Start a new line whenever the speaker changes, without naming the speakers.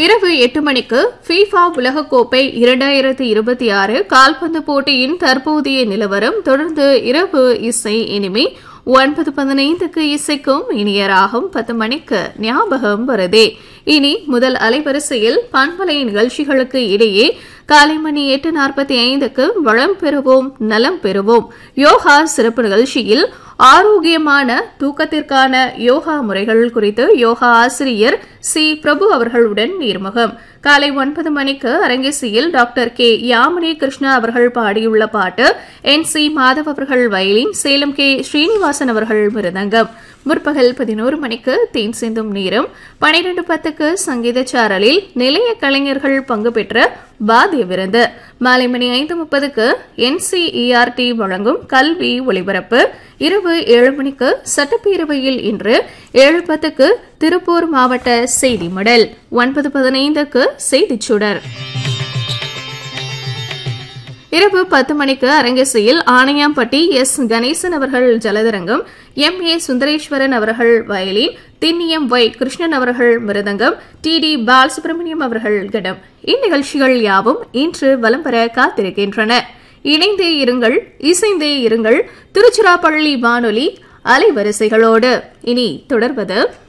இரவு எட்டு மணிக்கு ஃபீஃபா உலகக்கோப்பை இரண்டாயிரத்தி இருபத்தி ஆறு கால்பந்து போட்டியின் தற்போதைய நிலவரம் தொடர்ந்து இரவு இசை இனிமே ஒன்பது பதினைந்துக்கு இசைக்கும் இனியராகும் பத்து மணிக்கு ஞாபகம் வருதே இனி முதல் அலைவரிசையில் பண்பலை நிகழ்ச்சிகளுக்கு இடையே காலை மணி எட்டு நாற்பத்தி ஐந்துக்கு வளம் பெறுவோம் நலம் பெறுவோம் யோகா சிறப்பு நிகழ்ச்சியில் ஆரோக்கியமான தூக்கத்திற்கான யோகா முறைகள் குறித்து யோகா ஆசிரியர் சி பிரபு அவர்களுடன் நேர்முகம் காலை ஒன்பது மணிக்கு அரங்கேசியில் டாக்டர் கே யாமினி கிருஷ்ணா அவர்கள் பாடியுள்ள பாட்டு என் சி மாதவ் அவர்கள் வயலின் சேலம் கே ஸ்ரீனிவாசன் அவர்கள் மிருதங்கம் முற்பகல் பதினோரு மணிக்கு தேன் சிந்தும் நேரம் பனிரெண்டு பத்துக்கு சங்கீத சாரலில் நிலைய கலைஞர்கள் பங்கு பெற்ற வாத்திய விருந்து மாலை மணி ஐந்து முப்பதுக்கு என்சிஇஆர்டி வழங்கும் கல்வி ஒளிபரப்பு இரவு ஏழு மணிக்கு சட்டப்பேரவையில் இன்று ஏழு பத்துக்கு திருப்பூர் மாவட்ட செய்தி மடல் ஒன்பது பதினைந்துக்கு செய்திச் சுடர் இரவு பத்து மணிக்கு அரங்கேசியில் ஆணையாம்பட்டி எஸ் கணேசன் அவர்கள் ஜலதரங்கம் எம் ஏ சுந்தரேஸ்வரன் அவர்கள் வயலின் திண்ணியம் வை கிருஷ்ணன் அவர்கள் மிருதங்கம் டி டி பாலசுப்ரமணியம் அவர்கள் கடம் இந்நிகழ்ச்சிகள் யாவும் இன்று வலம் பெற காத்திருக்கின்றன இணைந்தே இருங்கள் இசைந்தே இருங்கள் திருச்சிராப்பள்ளி வானொலி அலைவரிசைகளோடு இனி தொடர்வது